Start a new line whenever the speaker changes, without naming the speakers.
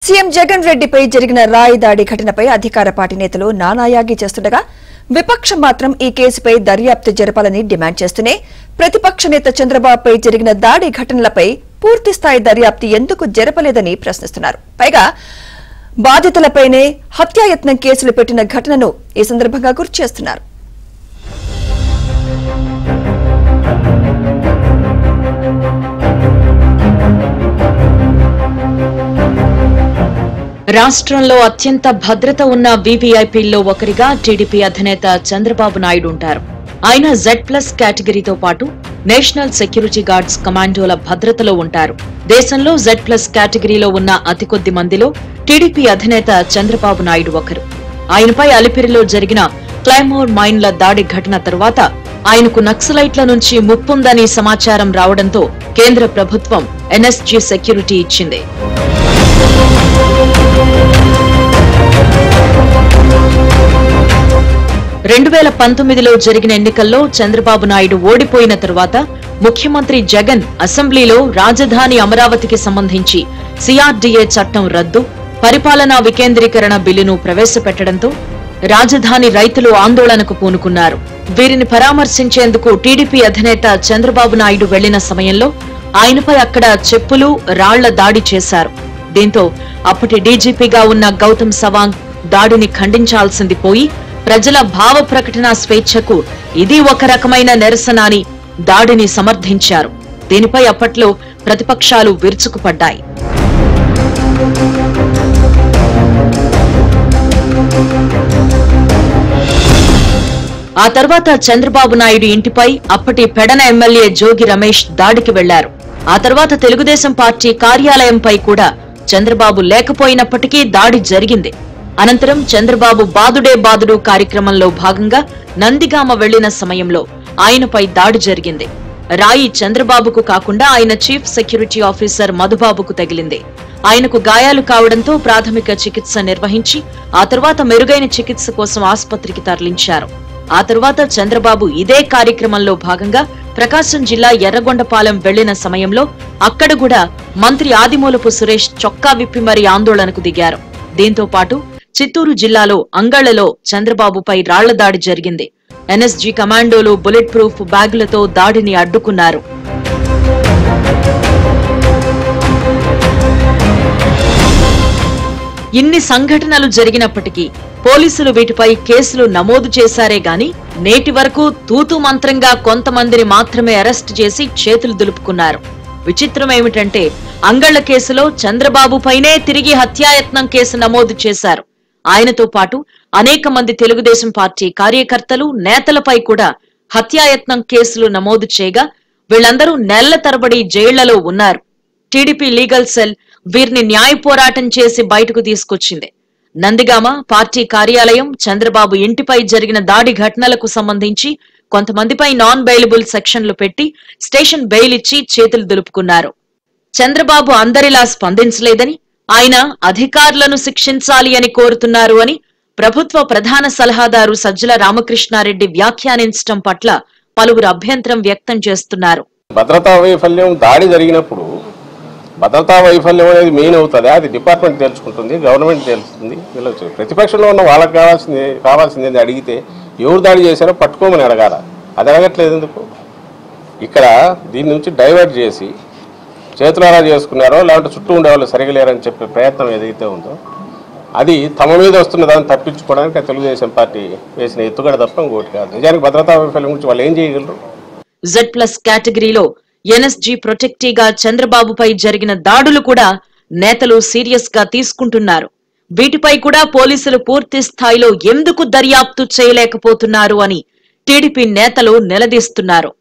CM Jagan రెడ్డిపై జరిగిన రాయి దాడి ఘటనపై అధికార పార్టీ నేతలు నానాయాగి చేస్తుండగా విపక్షం మాత్రం ఈ కేసుపై దర్యాప్తు జరపాలని డిమాండ్ చేస్తూనే ప్రతిపక్ష నేత చంద్రబాబుపై జరిగిన దాడి ఘటనలపై పూర్తిస్థాయి దర్యాప్తు ఎందుకు జరపలేదని ప్రశ్నిస్తున్నారు పైగా బాధితులపైనే హత్యాయత్నం కేసులు పెట్టిన ఘటనను ఈ సందర్భంగా గుర్తు చేస్తున్నారు
రాష్ట్రంలో అత్యంత భద్రత ఉన్న వీవీఐపీల్లో ఒకరిగా టీడీపీ అధినేత చంద్రబాబు నాయుడు ఉంటారు ఆయన జెడ్ ప్లస్ కేటగిరీతో పాటు నేషనల్ సెక్యూరిటీ గార్డ్స్ కమాండోల భద్రతలో ఉంటారు దేశంలో జెడ్ ప్లస్ కేటగిరీలో ఉన్న అతి కొద్ది మందిలో టీడీపీ అధినేత చంద్రబాబు నాయుడు ఒకరు ఆయనపై అలిపిరిలో జరిగిన క్లైమోర్ మైన్ల దాడి ఘటన తర్వాత ఆయనకు నక్సలైట్ల నుంచి ముప్పుందని సమాచారం రావడంతో కేంద్ర ప్రభుత్వం ఎన్ఎస్జీ సెక్యూరిటీ ఇచ్చింది రెండు వేల పంతొమ్మిదిలో జరిగిన ఎన్నికల్లో చంద్రబాబు నాయుడు ఓడిపోయిన తరువాత ముఖ్యమంత్రి జగన్ అసెంబ్లీలో రాజధాని అమరావతికి సంబంధించి సిఆర్డీఏ చట్టం రద్దు పరిపాలనా వికేంద్రీకరణ బిల్లును ప్రవేశపెట్టడంతో రాజధాని రైతులు ఆందోళనకు పూనుకున్నారు వీరిని పరామర్శించేందుకు టీడీపీ అధినేత చంద్రబాబు నాయుడు వెళ్లిన సమయంలో ఆయనపై అక్కడ చెప్పులు రాళ్ల దాడి చేశారు దీంతో అప్పటి డీజీపీగా ఉన్న గౌతమ్ సవాంగ్ దాడిని ఖండించాల్సింది పోయి ప్రజల భావ ప్రకటన స్వేచ్ఛకు ఇది ఒక రకమైన నిరసన అని దాడిని సమర్థించారు దీనిపై అప్పట్లో ప్రతిపక్షాలు విరుచుకుపడ్డాయి ఆ తర్వాత చంద్రబాబు నాయుడు ఇంటిపై అప్పటి పెడన ఎమ్మెల్యే జోగి రమేష్ దాడికి వెళ్లారు ఆ తర్వాత తెలుగుదేశం పార్టీ కార్యాలయంపై కూడా చంద్రబాబు లేకపోయినప్పటికీ దాడి జరిగింది అనంతరం చంద్రబాబు బాదుడే బాదుడు కార్యక్రమంలో భాగంగా నందిగామ వెళ్లిన సమయంలో ఆయనపై దాడి జరిగింది రాయి చంద్రబాబుకు కాకుండా ఆయన చీఫ్ సెక్యూరిటీ ఆఫీసర్ మధుబాబుకు తగిలింది ఆయనకు గాయాలు కావడంతో ప్రాథమిక చికిత్స నిర్వహించి ఆ తర్వాత మెరుగైన చికిత్స కోసం ఆసుపత్రికి తరలించారు ఆ తర్వాత చంద్రబాబు ఇదే కార్యక్రమంలో భాగంగా ప్రకాశం జిల్లా ఎర్రగొండపాలెం వెళ్లిన సమయంలో అక్కడ కూడా మంత్రి ఆదిమూలపు సురేష్ చొక్కా విప్పి మరీ ఆందోళనకు దిగారు దీంతో పాటు చిత్తూరు జిల్లాలో అంగళ్లలో చంద్రబాబుపై రాళ్ల దాడి జరిగింది ఎన్ఎస్జీ కమాండోలు బుల్లెట్ ప్రూఫ్ బ్యాగులతో దాడిని అడ్డుకున్నారు ఇన్ని సంఘటనలు జరిగినప్పటికీ పోలీసులు వీటిపై కేసులు నమోదు చేశారే గాని నేటి వరకు తూతు మంత్రంగా కొంతమందిని మాత్రమే అరెస్టు చేసి చేతులు దులుపుకున్నారు విచిత్రం ఏమిటంటే అంగళ్ల కేసులో చంద్రబాబుపైనే తిరిగి హత్యాయత్నం కేసు నమోదు చేశారు ఆయనతో పాటు అనేక మంది తెలుగుదేశం పార్టీ కార్యకర్తలు నేతలపై కూడా హత్యాయత్నం కేసులు నమోదు చేయగా వీళ్లందరూ నెలల తరబడి జైళ్లలో ఉన్నారు టీడీపీ లీగల్ సెల్ వీరిని న్యాయ పోరాటం చేసి బయటకు తీసుకొచ్చింది నందిగామ పార్టీ కార్యాలయం చంద్రబాబు ఇంటిపై జరిగిన దాడి ఘటనలకు సంబంధించి కొంతమందిపై నాన్ బెయిలబుల్ సెక్షన్లు పెట్టి స్టేషన్ బెయిల్ ఇచ్చి చేతులు దులుపుకున్నారు చంద్రబాబు అందరిలా స్పందించలేదని ఆయన అధికారులను శిక్షించాలి అని కోరుతున్నారు అని ప్రభుత్వ ప్రధాన సలహాదారు సజ్జల రామకృష్ణారెడ్డి వ్యాఖ్యానించడం పట్ల పలువురు అభ్యంతరం వ్యక్తం చేస్తున్నారు
భద్రతా వైఫల్యం దాడి జరిగినప్పుడు భద్రతా వైఫల్యం అనేది మెయిన్ అవుతుంది అది డిపార్ట్మెంట్ తెలుసుకుంటుంది గవర్నమెంట్ తెలుస్తుంది వీళ్ళకి ప్రతిపక్షంలో ఉన్న వాళ్ళకి కావాల్సింది కావాల్సింది ఏంది అడిగితే ఎవరు దాడి చేశారో పట్టుకోమని అడగాల అది అడగట్లేదు ఎందుకు ఇక్కడ దీని నుంచి డైవర్ట్ చేసి చేతులారా చేసుకున్నారో లేదంటే చుట్టూ ఉండేవాళ్ళు సరిగా లేరని చెప్పే ప్రయత్నం ఏదైతే ఉందో అది తమ మీద వస్తున్న దాన్ని తప్పించుకోవడానికి ఆ తెలుగుదేశం పార్టీ వేసిన ఎత్తుగడ తప్ప ఇంకోటి కాదు నిజానికి భద్రతా వైఫల్యం గురించి వాళ్ళు ఏం చేయగలరు
జెడ్ ప్లస్ కేటగిరీలో ఎన్ఎస్జీ ప్రొటెక్టీగా చంద్రబాబుపై జరిగిన దాడులు కూడా నేతలు సీరియస్ గా తీసుకుంటున్నారు వీటిపై కూడా పోలీసులు పూర్తి స్థాయిలో ఎందుకు దర్యాప్తు చేయలేకపోతున్నారు అని టీడీపీ నేతలు నిలదీస్తున్నారు